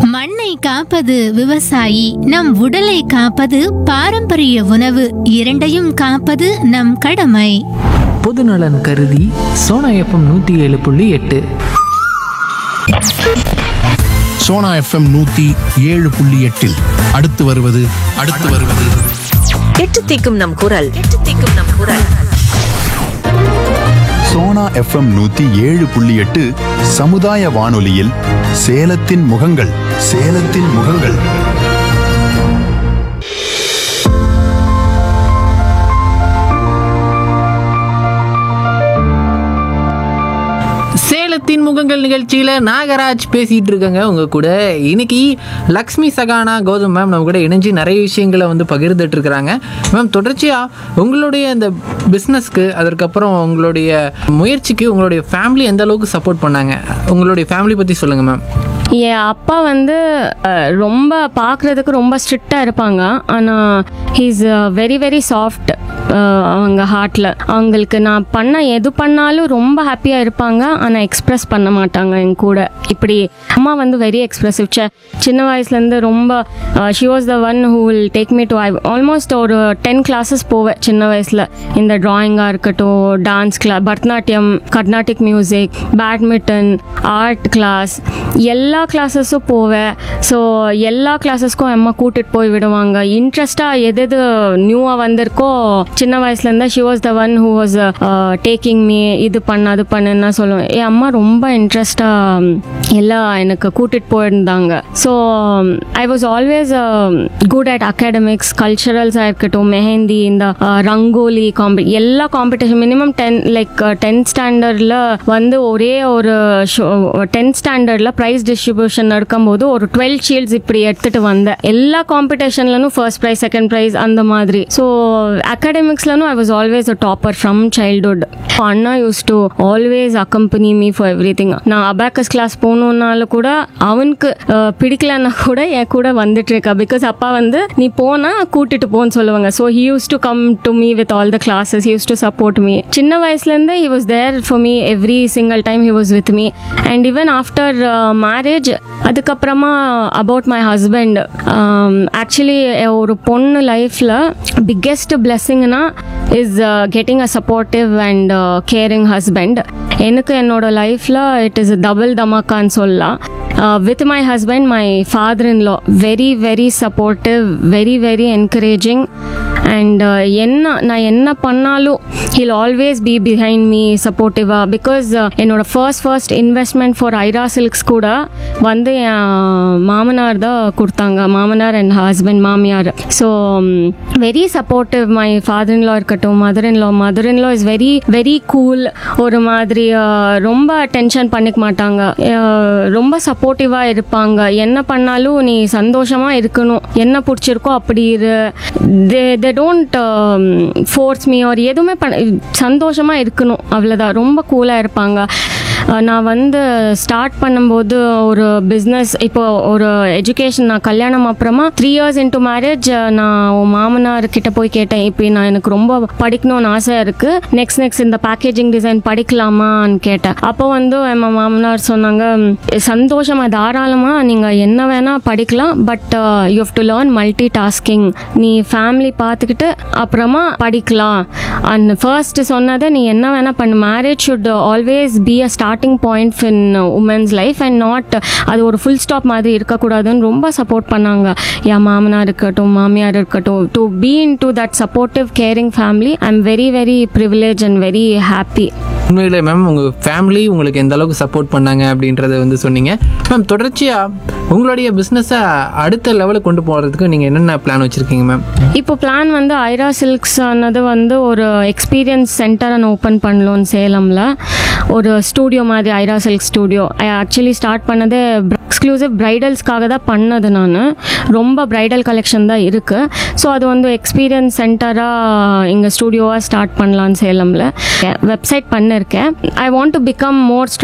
மண்ணை காப்பது விவசாயி நம் உடலை காப்பது பாரம்பரிய உணவு இரண்டையும் காப்பது நம் கடமை பொதுநலன் கருதி சோனா எஃப்எம் நூற்றி ஏழு புள்ளி எட்டு சோனா எஃப்எம் நூத்தி ஏழு புள்ளி எட்டில் அடுத்து வருவது அடுத்து வருவது எட்டு தீக்கும் நம் குரல் எட்டு தீக்கும் நம் குரல் சோனா எஃப்எம் நூத்தி ஏழு புள்ளி எட்டு சமுதாய வானொலியில் சேலத்தின் முகங்கள் சேலத்தின் முகங்கள் சேலத்தின் முகங்கள் நிகழ்ச்சியில் நாகராஜ் பேசிகிட்டு இருக்கங்க உங்க கூட இன்னைக்கு லக்ஷ்மி சகானா கௌதம் மேம் நம்ம கூட இணைஞ்சு நிறைய விஷயங்களை வந்து பகிர்ந்துட்டு இருக்கிறாங்க மேம் தொடர்ச்சியாக உங்களுடைய இந்த பிஸ்னஸ்க்கு அதற்கப்புறம் உங்களுடைய முயற்சிக்கு உங்களுடைய ஃபேமிலி எந்த அளவுக்கு சப்போர்ட் பண்ணாங்க உங்களுடைய ஃபேமிலி பற்றி சொல்லுங்கள் மேம் என் அப்பா வந்து அஹ், ரொம்ப பார்க்குறதுக்கு ரொம்ப ஸ்ட்ரிக்டாக இருப்பாங்க ஆனால் ஹீஸ் வெரி வெரி சாஃப்ட் அவங்க ஹார்ட்டில் அவங்களுக்கு நான் பண்ண எது பண்ணாலும் ரொம்ப ஹாப்பியாக இருப்பாங்க ஆனால் எக்ஸ்ப்ரெஸ் பண்ண மாட்டாங்க என் கூட இப்படி அம்மா வந்து வெரி எக்ஸ்ப்ரெசிவ் சின்ன வயசுலேருந்து ரொம்ப she was the one who will take me to I almost ஒரு டென் கிளாஸஸ் போவேன் சின்ன வயசில் இந்த ட்ராயிங்காக இருக்கட்டும் dance class Bharatanatyam Carnatic music badminton art class எல்லா கிளாஸஸும் போவேன் ஸோ எல்லா கிளாஸஸ்க்கும் அம்மா கூட்டிகிட்டு போய் விடுவாங்க இன்ட்ரெஸ்டாக எது எது நியூவாக வந்திருக்கோ சின்ன வயசுலேருந்து she was the one who was taking me இது பண்ண அது பண்ணுன்னா சொல்லுவேன் என் அம்மா ரொம்ப இன்ட்ரெஸ்டாக எல்லாம் எனக்கு கூட்டிகிட்டு போயிருந்தாங்க so I was always good at academics கல்ச்சரல்ஸாக இருக்கட்டும் மெஹந்தி இந்த uh, ரங்கோலி காம்பி எல்லா competition minimum ten like tenth ஸ்டாண்டர்டில் வந்து ஒரே ஒரு டென்த் ஸ்டாண்டர்டில் ப்ரைஸ் டிஸ்ட்ரிபியூஷன் நடக்கும்போது ஒரு டுவெல் ஷீல்ட்ஸ் இப்படி எடுத்துகிட்டு வந்தேன் எல்லா காம்படிஷன்லனும் ஃபர்ஸ்ட் ப்ரைஸ் செகண்ட் ப்ரைஸ் அந்த மாதிரி ஸோ அகாடமிக்ஸ்லனும் I was always a topper from childhood அண்ணா use to always accompany me for everything நான் அபாக்கஸ் கிளாஸ் போகணுன்னாலும் கூட அவனுக்கு அஹ், பிடிக்கலன்னா கூட என் கூட வந்துட்டு இருக்கா பிகாஸ் அப்பா வந்து நீ போனா கூட்டிட்டு போன்னு சொல்லுவாங்க so he use to come to me with all the classes use to support me சின்ன வயசுலேருந்து he was there for me every single time he was with me and even after marriage அதுக்கப்புறமா about my husband actually ஒரு பொண்ணு லைஃப்பில் biggest பிளெஸ்ஸிங்னா is getting a supportive and caring husband எனக்கு என்னோட லைஃப்பில் இட் இஸ் டபுள் தமாக்கான்னு சொல்லலாம் with my husband my father in law very very supportive very very encouraging and என்ன நான் என்ன பண்ணாலும் he'll always be behind me சப்போர்ட்டிவாக பிகாஸ் என்னோட first first investment for Aira silks கூட வந்து என் மாமனார் தான் கொடுத்தாங்க மாமனார் அண்ட் ஹஸ்பண்ட் மாமியார் so very supportive my father in law இருக்கட்டும் mother in law mother in law is very very cool ஒரு மாதிரி uh, ரொம்ப டென்ஷன் பண்ணிக்க மாட்டாங்க Uh, ரொம்ப சப்போர்ட்டிவாக இருப்பாங்க என்ன பண்ணாலும் நீ சந்தோஷமாக இருக்கணும் என்ன பிடிச்சிருக்கோ அப்படி இரு they they don't force me or எதுவுமே பண்ண சந்தோஷமாக இருக்கணும் அவ்வளோதான் ரொம்ப கூலாக இருப்பாங்க அஹ் நான் வந்து ஸ்டார்ட் பண்ணும்போது ஒரு பிஸ்னஸ் இப்போ ஒரு எஜுகேஷன் நான் கல்யாணம் அப்புறமா த்ரீ இயர்ஸ் இன்ட்டு மேரேஜ் நான் உன் மாமனார் கிட்ட போய் கேட்டேன் இப்போ நான் எனக்கு ரொம்ப படிக்கணும்னு ஆசை இருக்கு நெக்ஸ்ட் நெக்ஸ்ட் இந்த பேக்கேஜிங் டிசைன் படிக்கலாமான்னு கேட்டேன் அப்போ வந்து என் மாமனார் சொன்னாங்க "ம், சந்தோஷமா தாராளமா நீங்க என்ன வேணா படிக்கலாம் but you have to learn multitasking நீ ஃபேமிலி பார்த்துக்கிட்டு அப்புறமா படிக்கலாம் அண்ட் ஃபர்ஸ்ட் சொன்னதை நீ என்ன வேணா பண்ணு marriage should always be a starting point in women's life and not அது ஒரு ஃபுல் ஸ்டாப் மாதிரி இருக்கக்கூடாதுன்னு ரொம்ப சப்போர்ட் பண்ணாங்க என் மாமனார் இருக்கட்டும் மாமியார் இருக்கட்டும் to be in to that supportive caring family I am very very privilege and very happy உண்மையிலே மேம் உங்கள் ஃபேமிலி உங்களுக்கு எந்த அளவுக்கு சப்போர்ட் பண்ணாங்க அப்படின்றத வந்து சொன்னீங்க மேம் தொடர்ச்சியாக உங்களுடைய பிஸ்னஸை அடுத்த லெவலுக்கு கொண்டு போகிறதுக்கு நீங்கள் என்னென்ன பிளான் வச்சுருக்கீங்க மேம் இப்போ பிளான் வந்து ஐரா சில்க்ஸ் ஆனது வந்து ஒரு எக்ஸ்பீரியன்ஸ் சென்டரை நான் ஓப்பன் பண்ணலோன்னு சேலமில் ஒரு ஸ்டூடியோ மாதிரி Aira silk studio actually start பண்ணது எக்ஸ்க்ளூசிவ் ப்ரைடல்ஸ்க்காக தான் பண்ணது நான் ரொம்ப ப்ரைடல் கலெக்ஷன் தான் இருக்குது ஸோ அது வந்து எக்ஸ்பீரியன்ஸ் சென்டராக இங்கே ஸ்டூடியோவாக ஸ்டார்ட் பண்ணலான்னு சேலமில் வெப்சைட் பண்ணிருக்கேன் I want to become more